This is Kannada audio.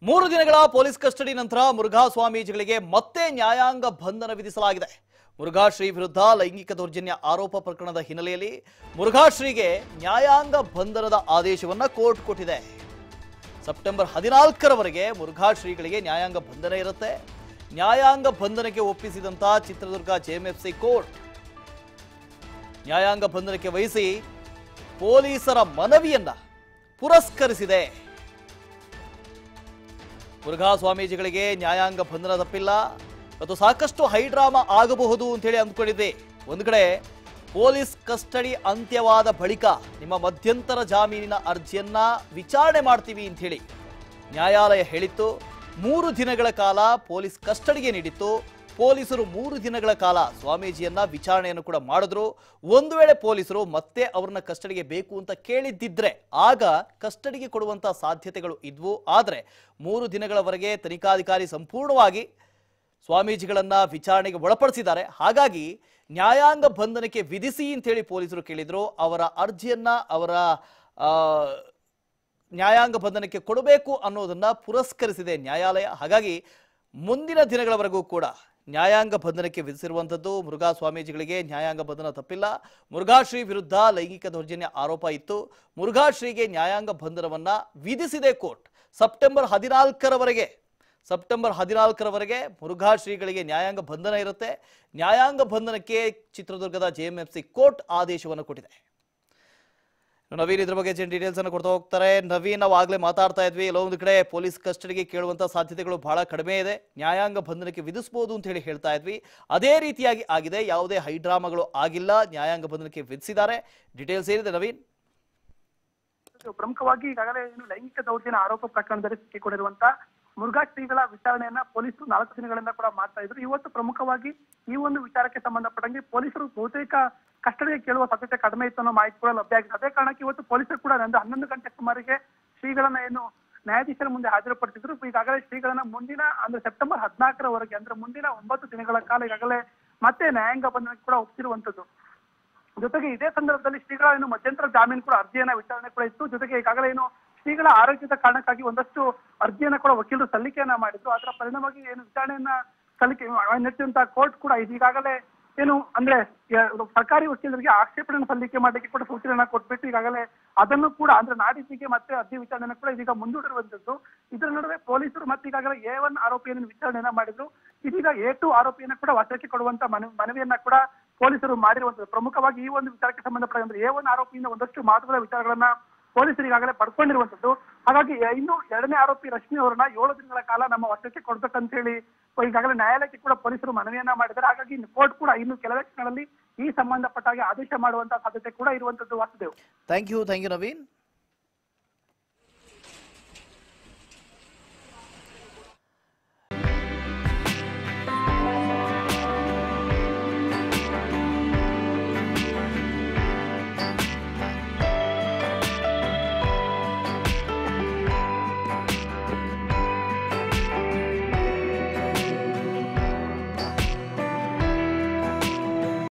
ಮೂರು ದಿನಗಳ ಪೊಲೀಸ್ ಕಸ್ಟಡಿ ನಂತರ ಮುರುಘಾ ಸ್ವಾಮೀಜಿಗಳಿಗೆ ಮತ್ತೆ ನ್ಯಾಯಾಂಗ ಬಂಧನ ವಿಧಿಸಲಾಗಿದೆ ಮುರುಘಾಶ್ರೀ ವಿರುದ್ಧ ಲೈಂಗಿಕ ದೌರ್ಜನ್ಯ ಆರೋಪ ಪ್ರಕರಣದ ಹಿನ್ನೆಲೆಯಲ್ಲಿ ಮುರುಘಾಶ್ರೀಗೆ ನ್ಯಾಯಾಂಗ ಬಂಧನದ ಆದೇಶವನ್ನ ಕೋರ್ಟ್ ಕೊಟ್ಟಿದೆ ಸೆಪ್ಟೆಂಬರ್ ಹದಿನಾಲ್ಕರವರೆಗೆ ಮುರುಘಾಶ್ರೀಗಳಿಗೆ ನ್ಯಾಯಾಂಗ ಬಂಧನ ಇರುತ್ತೆ ನ್ಯಾಯಾಂಗ ಬಂಧನಕ್ಕೆ ಒಪ್ಪಿಸಿದಂತ ಚಿತ್ರದುರ್ಗ ಜೆಎಂಎಫ್ಸಿ ಕೋರ್ಟ್ ನ್ಯಾಯಾಂಗ ಬಂಧನಕ್ಕೆ ವಹಿಸಿ ಪೊಲೀಸರ ಮನವಿಯನ್ನ ಪುರಸ್ಕರಿಸಿದೆ ಮುರುಘಾ ಸ್ವಾಮೀಜಿಗಳಿಗೆ ನ್ಯಾಯಾಂಗ ಬಂಧನ ತಪ್ಪಿಲ್ಲ ಮತ್ತು ಸಾಕಷ್ಟು ಹೈಡ್ರಾಮಾ ಆಗಬಹುದು ಅಂತೇಳಿ ಅಂದ್ಕೊಂಡಿದ್ದೆ ಒಂದು ಕಡೆ ಪೊಲೀಸ್ ಕಸ್ಟಡಿ ಅಂತ್ಯವಾದ ಬಳಿಕ ನಿಮ್ಮ ಮಧ್ಯಂತರ ಜಾಮೀನಿನ ಅರ್ಜಿಯನ್ನ ವಿಚಾರಣೆ ಮಾಡ್ತೀವಿ ಅಂತ ಹೇಳಿ ನ್ಯಾಯಾಲಯ ಹೇಳಿತ್ತು ಮೂರು ದಿನಗಳ ಕಾಲ ಪೊಲೀಸ್ ಕಸ್ಟಡಿಗೆ ನೀಡಿತ್ತು ಪೊಲೀಸರು ಮೂರು ದಿನಗಳ ಕಾಲ ಸ್ವಾಮೀಜಿಯನ್ನ ವಿಚಾರಣೆಯನ್ನು ಕೂಡ ಮಾಡಿದ್ರು ಒಂದು ವೇಳೆ ಪೊಲೀಸರು ಮತ್ತೆ ಅವ್ರನ್ನ ಕಸ್ಟಡಿಗೆ ಬೇಕು ಅಂತ ಕೇಳಿದ್ದಿದ್ರೆ ಆಗ ಕಸ್ಟಡಿಗೆ ಕೊಡುವಂತ ಸಾಧ್ಯತೆಗಳು ಇದ್ವು ಆದರೆ ಮೂರು ದಿನಗಳವರೆಗೆ ತನಿಖಾಧಿಕಾರಿ ಸಂಪೂರ್ಣವಾಗಿ ಸ್ವಾಮೀಜಿಗಳನ್ನ ವಿಚಾರಣೆಗೆ ಒಳಪಡಿಸಿದ್ದಾರೆ ಹಾಗಾಗಿ ನ್ಯಾಯಾಂಗ ಬಂಧನಕ್ಕೆ ವಿಧಿಸಿ ಅಂತೇಳಿ ಪೊಲೀಸರು ಕೇಳಿದ್ರು ಅವರ ಅರ್ಜಿಯನ್ನ ಅವರ ಆ, ನ್ಯಾಯಾಂಗ ಬಂಧನಕ್ಕೆ ಕೊಡಬೇಕು ಅನ್ನೋದನ್ನ ಪುರಸ್ಕರಿಸಿದೆ ನ್ಯಾಯಾಲಯ ಹಾಗಾಗಿ ಮುಂದಿನ ದಿನಗಳವರೆಗೂ ಕೂಡ ನ್ಯಾಯಾಂಗ ಬಂಧನಕ್ಕೆ ವಿಧಿಸಿರುವಂಥದ್ದು ಮುರುಘಾ ಸ್ವಾಮೀಜಿಗಳಿಗೆ ನ್ಯಾಯಾಂಗ ಬಂಧನ ತಪ್ಪಿಲ್ಲ ಮುರುಘಾಶ್ರೀ ವಿರುದ್ಧ ಲೈಂಗಿಕ ದೌರ್ಜನ್ಯ ಆರೋಪ ಇತ್ತು ಮುರುಘಾಶ್ರೀಗೆ ನ್ಯಾಯಾಂಗ ಬಂಧನವನ್ನ ವಿಧಿಸಿದೆ ಕೋರ್ಟ್ ಸೆಪ್ಟೆಂಬರ್ ಹದಿನಾಲ್ಕರವರೆಗೆ ಸೆಪ್ಟೆಂಬರ್ ಹದಿನಾಲ್ಕರವರೆಗೆ ಮುರುಘಾ ಶ್ರೀಗಳಿಗೆ ನ್ಯಾಯಾಂಗ ಬಂಧನ ಇರುತ್ತೆ ನ್ಯಾಯಾಂಗ ಬಂಧನಕ್ಕೆ ಚಿತ್ರದುರ್ಗದ ಜೆಎಂಎಫ್ಸಿ ಕೋರ್ಟ್ ಆದೇಶವನ್ನು ಕೊಟ್ಟಿದೆ ಇನ್ನು ನವೀನ್ ಇದ್ರ ಬಗ್ಗೆ ಹೆಚ್ಚಿನ ಡೀಟೇಲ್ಸ್ ಅನ್ನು ಕೊಡ್ತಾ ಹೋಗ್ತಾರೆ ನವೀನ್ ನಾವು ಆಗ್ಲೇ ಮಾತಾಡ್ತಾ ಇದ್ವಿ ಎಲ್ಲೋ ಒಂದು ಕಡೆ ಪೊಲೀಸ್ ಕಸ್ಟಡಿಗೆ ಕೇಳುವಂತ ಸಾಧ್ಯತೆಗಳು ಬಹಳ ಕಡಿಮೆ ಇದೆ ನ್ಯಾಯಾಂಗ ಬಂಧನಕ್ಕೆ ವಿಧಿಸಬಹುದು ಅಂತ ಹೇಳಿ ಹೇಳ್ತಾ ಇದ್ವಿ ಅದೇ ರೀತಿಯಾಗಿ ಆಗಿದೆ ಯಾವುದೇ ಹೈಡ್ರಾಮಾಗಳು ಆಗಿಲ್ಲ ನ್ಯಾಯಾಂಗ ಬಂಧನಕ್ಕೆ ವಿಧಿಸಿದ್ದಾರೆ ಡೀಟೇಲ್ಸ್ ಏನಿದೆ ನವೀನ್ ಪ್ರಮುಖವಾಗಿ ಈಗಾಗಲೇ ಏನು ಲೈಂಗಿಕ ದೌರ್ಜನ್ಯ ಆರೋಪ ಪ್ರಕರಣದಲ್ಲಿ ಸಿಕ್ಕಿಕೊಂಡಿರುವಂತ ಮುರುಘಾ ಶ್ರೀಗಳ ವಿಚಾರಣೆಯನ್ನ ಪೊಲೀಸರು ನಾಲ್ಕು ದಿನಗಳಿಂದ ಕೂಡ ಮಾಡ್ತಾ ಇದ್ರು ಇವತ್ತು ಪ್ರಮುಖವಾಗಿ ಈ ಒಂದು ವಿಚಾರಕ್ಕೆ ಸಂಬಂಧಪಟ್ಟಂಗೆ ಪೊಲೀಸರು ಬಹುತೇಕ ಕಸ್ಟಡಿಗೆ ಕೇಳುವ ಸಾಧ್ಯತೆ ಕಡಿಮೆ ಇತ್ತು ಅನ್ನೋ ಮಾಹಿತಿ ಕೂಡ ಲಭ್ಯ ಆಗಿದೆ ಅದೇ ಕಾರಣಕ್ಕೆ ಇವತ್ತು ಪೊಲೀಸರು ಕೂಡ ಒಂದು ಹನ್ನೊಂದು ಗಂಟೆ ಸುಮಾರಿಗೆ ಶ್ರೀಗಳನ್ನ ಏನು ನ್ಯಾಯಾಧೀಶರ ಮುಂದೆ ಹಾಜರುಪಡಿಸಿದ್ರು ಈಗಾಗಲೇ ಶ್ರೀಗಳನ್ನ ಮುಂದಿನ ಅಂದ್ರೆ ಸೆಪ್ಟೆಂಬರ್ ಹದಿನಾಲ್ಕರವರೆಗೆ ಅಂದ್ರೆ ಮುಂದಿನ ಒಂಬತ್ತು ದಿನಗಳ ಕಾಲ ಈಗಾಗಲೇ ಮತ್ತೆ ನ್ಯಾಯಾಂಗ ಬಂಧನಕ್ಕೆ ಕೂಡ ಒಪ್ಪಿಸಿರುವಂತದ್ದು ಜೊತೆಗೆ ಇದೇ ಸಂದರ್ಭದಲ್ಲಿ ಶ್ರೀಗಳ ಏನು ಮಧ್ಯಂತರ ಜಾಮೀನು ಕೂಡ ಅರ್ಜಿಯನ್ನ ವಿಚಾರಣೆ ಕೂಡ ಇತ್ತು ಜೊತೆಗೆ ಈಗಾಗಲೇ ಏನು ಶ್ರೀಗಳ ಆರೋಗ್ಯದ ಕಾರಣಕ್ಕಾಗಿ ಒಂದಷ್ಟು ಅರ್ಜಿಯನ್ನ ಕೂಡ ವಕೀಲರು ಸಲ್ಲಿಕೆಯನ್ನ ಮಾಡಿದ್ರು ಅದರ ಪರಿಣಾಮವಾಗಿ ಏನು ವಿಚಾರಣೆಯನ್ನ ಸಲ್ಲಿಕೆ ನಡೆಸಿದಂತಹ ಕೋರ್ಟ್ ಕೂಡ ಈಗಾಗಲೇ ಏನು ಅಂದ್ರೆ ಯ- ಸರ್ಕಾರಿ ವಕೀಲರಿಗೆ ಆಕ್ಷೇಪಣೆಯನ್ನು ಸಲ್ಲಿಕೆ ಮಾಡಲಿಕ್ಕೆ ಕೂಡ ಸೂಚನೆಯನ್ನ ಕೊಟ್ಬಿಟ್ಟು ಈಗಾಗಲೇ ಅದನ್ನು ಕೂಡ ಅಂದ್ರೆ ನಾಡಿದ್ದಿಗೆ ಮತ್ತೆ ಅರ್ಜಿ ವಿಚಾರಣೆಯನ್ನು ಕೂಡ ಇದೀಗ ಮುಂದೂಡಿರುವಂತದ್ದು ಇದರ ನಡುವೆ ಪೊಲೀಸರು ಮತ್ತೆ ಈಗಾಗಲೇ ಎ ಒನ್ ಆರೋಪಿಯನ್ನು ವಿಚಾರಣೆಯನ್ನ ಮಾಡಿದ್ರು ಇದೀಗ ಎ ಟು ಆರೋಪಿಯನ್ನ ಕೂಡ ವಶಕ್ಕೆ ಕೊಡುವಂತ ಮನವಿ ಮನವಿಯನ್ನ ಕೂಡ ಪೊಲೀಸರು ಮಾಡಿರುವಂತದ್ದು ಪ್ರಮುಖವಾಗಿ ಈ ಒಂದು ವಿಚಾರಕ್ಕೆ ಸಂಬಂಧಪಟ್ಟಂತೆ ಎ ಒನ್ ಆರೋಪಿಯಿಂದ ಒಂದಷ್ಟು ಮಹತ್ವದ ವಿಚಾರಗಳನ್ನ ಪೊಲೀಸರು ಈಗಾಗಲೇ ಪಡ್ಕೊಂಡಿರುವಂತದ್ದು ಹಾಗಾಗಿ ಇನ್ನು ಎರಡನೇ ಆರೋಪಿ ರಶ್ಮಿ ಅವರನ್ನ ಏಳು ದಿನಗಳ ಕಾಲ ನಮ್ಮ ವಶಕ್ಕೆ ಕೊಡ್ಬೇಕಂತ ಹೇಳಿ ಈಗಾಗಲೇ ನ್ಯಾಯಾಲಯಕ್ಕೆ ಕೂಡ ಪೊಲೀಸರು ಮನವಿಯನ್ನ ಮಾಡಿದ್ದಾರೆ ಹಾಗಾಗಿ ಇನ್ನು ಕೋರ್ಟ್ ಕೂಡ ಇನ್ನು ಕೆಲವೇ ಕ್ಷಣಗಳಲ್ಲಿ ಈ ಸಂಬಂಧಪಟ್ಟ ಹಾಗೆ ಆದೇಶ ಮಾಡುವಂತ ಸಾಧ್ಯತೆ ಕೂಡ ಇರುವಂತದ್ದು Vasudev thank you thank you Naveen